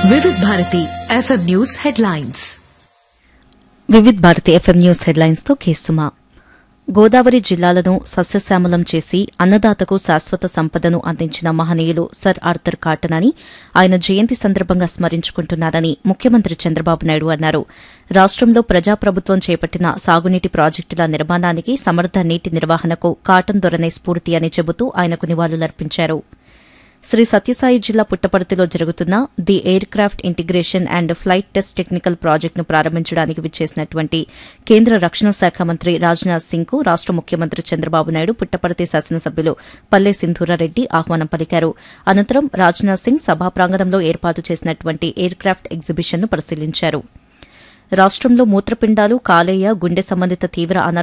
వివిధ Bharati FM news headlines Vividh Bharati FM news headlines తో కేసుమా గోదావరి జిల్లాలను సస్యశ్యామలం చేసి అన్నదాతకు శాశ్వత సంపదను అందించిన మహనీయులు సర్ ఆర్థర్ కాటన్ అని ఆయన జయంతి సందర్భంగా స్మరించుకుంటున్నారని ముఖ్యమంత్రి చంద్రబాబు నాయుడు అన్నారు రాష్టంలో ప్రజాప్రభుత్వం చేపట్టిన సాగునీటి ప్రాజెక్టుల నిర్మాణానికి సమర్థ నీటి నిర్వహణకు కాటన్ దొరనే స్ఫూర్తి అని చెబుతూ ఆయనకు నివాళులర్పించారు శ్రీ సత్యసాయి జిల్లా పుట్టపర్తిలో జరుగుతున్న the air craft integration and flight test technical ప్రాజెక్టును ప్రారంభించడానికి విచ్చేసినటువంటి కేంద్ర రక్షణ శాఖ మంత్రి రాజ్నాథ్ సింగ్ కు రాష్ట ముఖ్యమంత్రి చంద్రబాబు నాయుడు పుట్టపర్తి శాసనసభ్యులు పల్లె సింధూరారెడ్డి ఆహ్వానం పలికారు అనంతరం రాజ్నాథ్ సింగ్ సభా ప్రాంగణంలో ఏర్పాటు చేసినటువంటి ఎయిర్ క్రాఫ్ట్ ఎగ్జిబిషన్ను పరిశీలించారు రాష్టంలో మూత్రపిండాలు కాలేయ గుండె సంబంధిత తీవ్ర అనారోగ్య